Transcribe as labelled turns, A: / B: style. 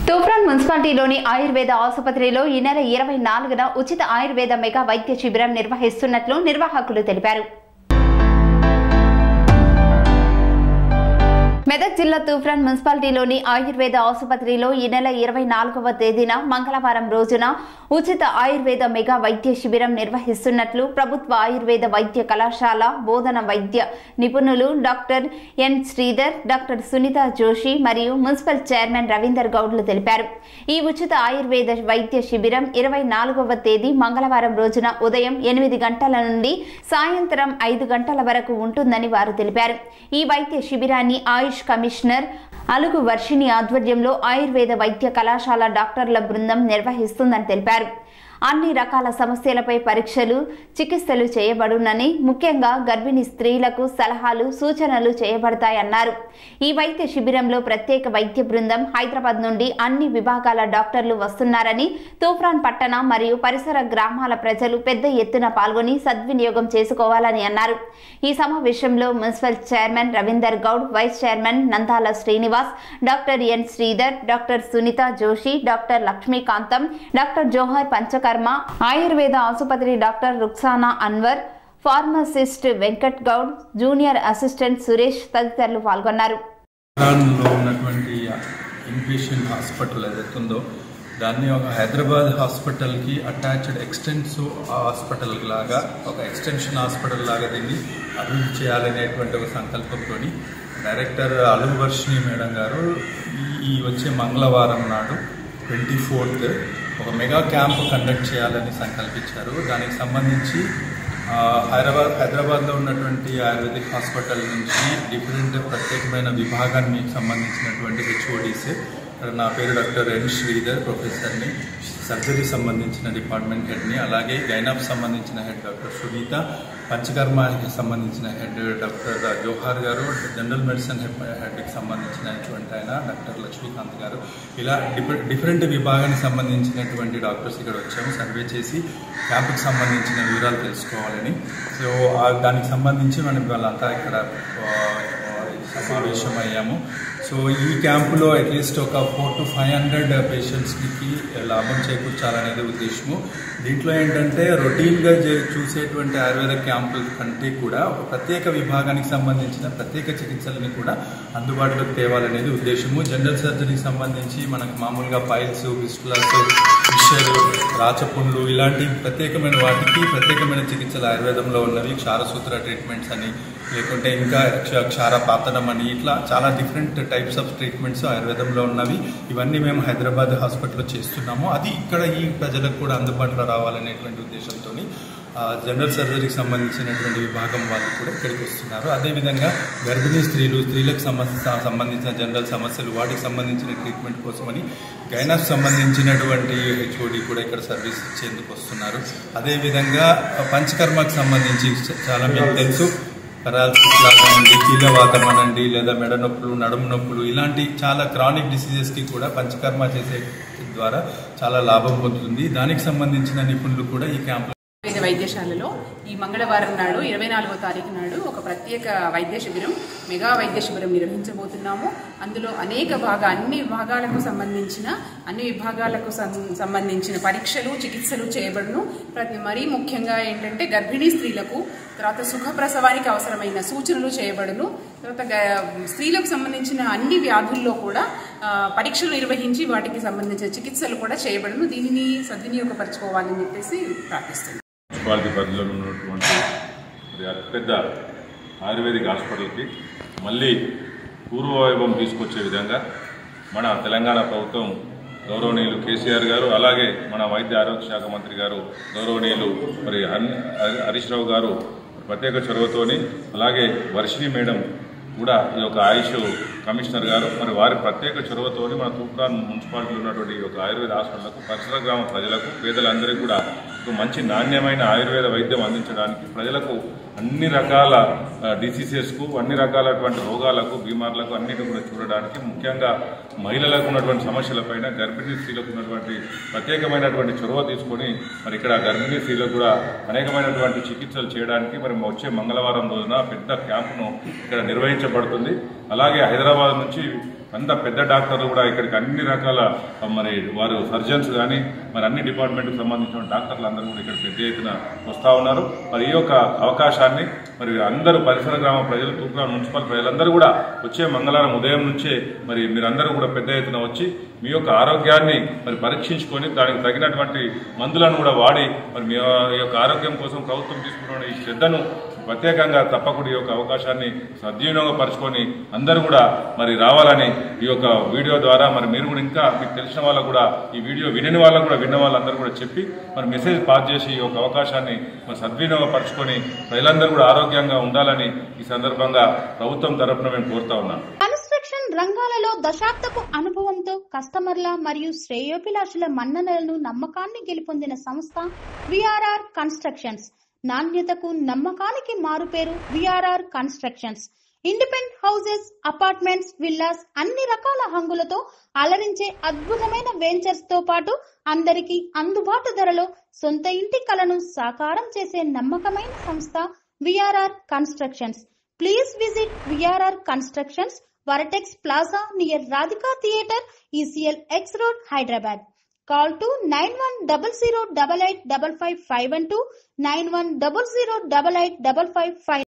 A: తూప్రాన్ మున్సిపాలిటీలోని ఆయుర్వేద ఆసుపత్రిలో ఈ నెల ఇరవై నాలుగున ఉచిత ఆయుర్వేద మెగా వైద్య శిబిరం నిర్వహిస్తున్నట్లు నిర్వాహకులు తెలిపారు మెదక్ జిల్లా తూఫ్రాన్ మున్సిపాలిటీలోని ఆయుర్వేద ఆసుపత్రిలో ఈ నెల ఇరవై నాలుగవ తేదీన మంగళవారం రోజున ఉచిత ఆయుర్వేద మెగా వైద్య శిబిరం నిర్వహిస్తున్నట్లు ప్రభుత్వ ఆయుర్వేద వైద్య కళాశాల బోధన వైద్య నిపుణులు doctor N Sridhar doctor Sunitha Joshi మరియు మున్సిపల్ చైర్మన్ రవీందర్ గౌడ్లు తెలిపారు ఈ ఉచిత ఆయుర్వేద వైద్య శిబిరం ఇరవై నాలుగవ తేదీ మంగళవారం రోజున ఉదయం ఎనిమిది గంటల నుండి సాయంత్రం ఐదు గంటల వరకు ఉంటుందని వారు తెలిపారు ఈ వైద్య శిబిరాన్ని ఆయుష్ కమిషనర్ అలుగు వర్షిణి ఆధ్వర్యంలో ఆయుర్వేద వైద్య కళాశాల డాక్టర్ల బృందం నిర్వహిస్తుందని తెలిపారు అన్ని రకాల సమస్యలపై పరీక్షలు చికిత్సలు చేయబడునని ముఖ్యంగా గర్భిణీ స్త్రీలకు సలహాలు సూచనలు చేయబడతాయన్నారు ఈ వైద్య శిబిరంలో ప్రత్యేక వైద్య బృందం హైదరాబాద్ నుండి అన్ని విభాగాల డాక్టర్లు వస్తున్నారని తూఫ్రాన్ పట్టణ మరియు పరిసర గ్రామాల ప్రజలు పెద్ద ఎత్తున పాల్గొని సద్వినియోగం చేసుకోవాలని అన్నారు ఈ సమావేశంలో municipal chairman Ravinder Goud vice chairman Nandala Srinivas doctor N Sridhar doctor Sunitha Joshi doctor Lakshmikantham doctor Johar Panchakarma Ayurveda ఆసుపత్రి doctor Ruksana Anwar pharmacist Venkat Goud junior assistant Suresh తదితరులు పాల్గొన్నారు
B: లో ఉన్నటువంటి ఇన్పేషెంట్ హాస్పిటల్ ఏదైతే ఉందో దాన్ని ఒక హైదరాబాద్ హాస్పిటల్కి అటాచ్డ్ ఎక్స్టెన్సివ్ హాస్పిటల్ లాగా ఒక ఎక్స్టెన్షన్ హాస్పిటల్ లాగా దీన్ని అభివృద్ధి చేయాలనేటువంటి ఒక సంకల్పంతో డైరెక్టర్ అలువర్షిణి మేడం గారు ఈ- ఈ వచ్చే మంగళవారం నాడు ట్వంటీ ఫోర్త్ ఒక మెగా క్యాంప్ కండక్ట్ చేయాలని సంకల్పించారు దానికి సంబంధించి ఆ, హైదరాబాద్ హైదరాబాద్లో ఉన్నటువంటి ఆయుర్వేదిక్ హాస్పిటల్ నుంచి డిఫరెంట్ ప్రత్యేకమైన విభాగానికి సంబంధించినటువంటి హెచ్ఓడిస్ ఇక్కడ నా పేరు డాక్టర్ ఎన్ శ్రీధర్ ప్రొఫెసర్ని సర్జరీ సంబంధించిన డిపార్ట్మెంట్ హెడ్ని అలాగే గైనాప్ సంబంధించిన హెడ్ డాక్టర్ సునీత పంచకర్మానికి సంబంధించిన హెడ్ డాక్టర్ జోహార్ గారు జనరల్ మెడిసిన్ హెడ్ హెడ్కి సంబంధించినటువంటి ఆయన డాక్టర్ లక్ష్మీకాంత్ గారు ఇలా డిఫరెంట్ డిఫరెంట్ విభాగానికి సంబంధించినటువంటి డాక్టర్స్ ఇక్కడ వచ్చాము సర్వే చేసి క్యాంపుకి సంబంధించిన వివరాలు తెలుసుకోవాలని సో ఆ దానికి సంబంధించి మనం వాళ్ళంతా ఇక్కడ ఆ, సమావేశం అయ్యాము సో ఈ క్యాంపులో అట్లీస్ట్ ఒక ఫోర్ టు ఫైవ్ హండ్రెడ్ పేషెంట్స్కి లాభం చేకూర్చాలనేది ఉద్దేశము దీంట్లో ఏంటంటే రొటీన్గా చే- చూసేటువంటి ఆయుర్వేద క్యాంపుల కంటే కూడా ఒక ప్రత్యేక విభాగానికి సంబంధించిన ప్రత్యేక చికిత్సలని కూడా అందుబాటులోకి తేవాలనేది ఉద్దేశము జనరల్ సర్జరీకి సంబంధించి మనకు మామూలుగా పైల్స్ బిస్టులాస్ ఫిషర్ రాచపుండ్లు ఇలాంటి ప్రత్యేకమైన వాటికి ప్రత్యేకమైన చికిత్సలు ఆయుర్వేదంలో ఉన్నవి క్షారసూత్ర ట్రీట్మెంట్స్ అని లేకుంటే ఇంకా క్ష- క్షార పాతనం అని ఇట్లా చాలా డిఫరెంట్ టైప్స్ ఆఫ్ ట్రీట్మెంట్స్ ఆయుర్వేదంలో ఉన్నవి ఇవన్నీ మేము హైదరాబాద్ హాస్పిటల్లో చేస్తున్నాము అది ఇక్కడ ఈ ప్రజలకు కూడా అందుబాటులో రావాలనేటువంటి ఉద్దేశంతో జనరల్ సర్జరీకి సంబంధించినటువంటి విభాగం వాళ్ళు కూడా ఇక్కడికి వస్తున్నారు అదేవిధంగా గర్భిణీ స్త్రీలు స్త్రీలకు సమస్య సంబంధించిన జనరల్ సమస్యలు వాటికి సంబంధించిన ట్రీట్మెంట్ కోసమని గైనాకు సంబంధించినటువంటి హెచ్ఓడి కూడా ఇక్కడ సర్వీస్ ఇచ్చేందుకు వస్తున్నారు అదేవిధంగా పంచకర్మకు సంబంధించి చాలా మీకు తెలుసు పెరాలసిస్ లాగానండి కీలవాతం అనండి లేదా మెడ నొప్పులు నడుము నొప్పులు ఇలాంటి చాలా క్రానిక్ డిసీజెస్కి కూడా పంచకర్మ చేసే ద్వారా చాలా లాభం పొందుతుంది దానికి సంబంధించిన నిపుణులు కూడా ఈ క్యాంప్
C: వేద వైద్యశాలలో ఈ మంగళవారం నాడు ఇరవై నాలుగో తారీఖు నాడు ఒక ప్రత్యేక వైద్య శిబిరం మెగా వైద్య శిబిరం నిర్వహించబోతున్నాము అందులో అనేక భాగా అన్ని విభాగాలకు సంబంధించిన అన్ని విభాగాలకు సం- సంబంధించిన పరీక్షలు చికిత్సలు చేయబడును ప్రతి మరీ ముఖ్యంగా ఏంటంటే గర్భిణీ స్త్రీలకు తర్వాత సుఖ ప్రసవానికి అవసరమైన సూచనలు చేయబడును తర్వాత గ- స్త్రీలకు సంబంధించిన అన్ని వ్యాధుల్లో కూడా ఆ, పరీక్షలు నిర్వహించి వాటికి సంబంధించిన చికిత్సలు కూడా చేయబడును దీనిని సద్వినియోగపరచుకోవాలని చెప్పేసి ప్రార్థిస్తున్నాను
D: మున్సిపాలిటీ పరిధిలో ఉన్నటువంటి మరి అతిపెద్ద ఆయుర్వేదిక్ హాస్పిటల్కి మళ్ళీ పూర్వవైభవం తీసుకొచ్చే విధంగా మన తెలంగాణ ప్రభుత్వం గౌరవనీయులు కేసీఆర్ గారు అలాగే మన వైద్య ఆరోగ్య శాఖ మంత్రి గారు గౌరవనీయులు మరి హన్- హరి- హరీష్ రావు గారు ప్రత్యేక చొరవతోని అలాగే వర్షిణి మేడం కూడా ఈ యొక్క ఆయుష్ కమిషనర్ గారు మరి వారి ప్రత్యేక చొరవతోని మన తూప్రాన్ మున్సిపాలిటీలో ఉన్నటువంటి ఈ యొక్క ఆయుర్వేద హాస్పిటల్కు పరిసర గ్రామ ప్రజలకు పేదలందరికీ కూడా ఒక మంచి నాణ్యమైన ఆయుర్వేద వైద్యం అందించడానికి ప్రజలకు అన్ని రకాల డిసీజెస్కు అన్ని రకాలటువంటి రోగాలకు బీమార్లకు అన్నిటి కూడా చూడడానికి ముఖ్యంగా మహిళలకు ఉన్నటువంటి సమస్యలపైన గర్భిణీ స్త్రీలకు ఉన్నటువంటి ప్రత్యేకమైనటువంటి చొరవ తీసుకొని మరి ఇక్కడ గర్భిణీ స్త్రీలకు కూడా అనేకమైనటువంటి చికిత్సలు చేయడానికి మరి వచ్చే మంగళవారం రోజున పెద్ద క్యాంపును ఇక్కడ నిర్వహించబడుతుంది అలాగే హైదరాబాద్ నుంచి అంత పెద్ద డాక్టర్లు కూడా ఇక్కడికి అన్ని రకాల ఆ, మరి వారు సర్జన్స్ కానీ మరి అన్ని డిపార్ట్మెంట్కి సంబంధించిన డాక్టర్లు అందరూ కూడా ఇక్కడ పెద్ద ఎత్తున వస్తూ ఉన్నారు మరి ఈ యొక్క అవకాశాన్ని మరి అందరూ పరిసర గ్రామ ప్రజలు తూప్రాన్ మున్సిపల్ ప్రజలందరూ కూడా వచ్చే మంగళవారం ఉదయం నుంచే మరి మీరందరూ కూడా పెద్ద ఎత్తున వచ్చి మీ యొక్క ఆరోగ్యాన్ని మరి పరీక్షించుకొని దానికి తగినటువంటి మందులను కూడా వాడి మరి మీ యొక్క ఆరోగ్యం కోసం ప్రభుత్వం తీసుకున్న ఈ శ్రద్ధను ప్రత్యేకంగా తప్పకుండా ఈ యొక్క అవకాశాన్ని సద్వినియోగపరచుకొని అందరూ కూడా మరి రావాలని ఈ యొక్క వీడియో ద్వారా మరి మీరు కూడా ఇంకా మీకు తెలిసిన వాళ్ళకు కూడా ఈ వీడియో వినని వాళ్ళకు కూడా విన్న వాళ్ళందరూ కూడా చెప్పి మరి మెసేజ్ పాస్ చేసి ఈ యొక్క అవకాశాన్ని మరి సద్వినియోగపరచుకొని ప్రజలందరూ కూడా ఆరోగ్యంగా ఉండాలని ఈ సందర్భంగా ప్రభుత్వం తరఫున మేము కోరుతా ఉన్నాం
E: కన్స్ట్రక్షన్ రంగాలలో దశాబ్దపు అనుభవంతో కస్టమర్ల మరియు శ్రేయోభిలాషుల మన్ననలను నమ్మకాన్ని గెలుపొందిన సంస్థ విఆర్ఆర్ కన్స్ట్రక్షన్స్ నాణ్యతకు నమ్మకానికి మారుపేరు VRR constructions independent houses apartments villas అన్ని రకాల హంగులతో అలరించే అద్భుతమైన వెంచర్స్ తో పాటు అందరికీ అందుబాటు ధరలో సొంత ఇంటి కలను సాకారం చేసే నమ్మకమైన సంస్థ VRR constructions please visit VRR constructions Vertex plaza near Radhika theatre ECIL X road Hyderabad call to nine one double zero double eight double five five one to nine one double zero double eight double five five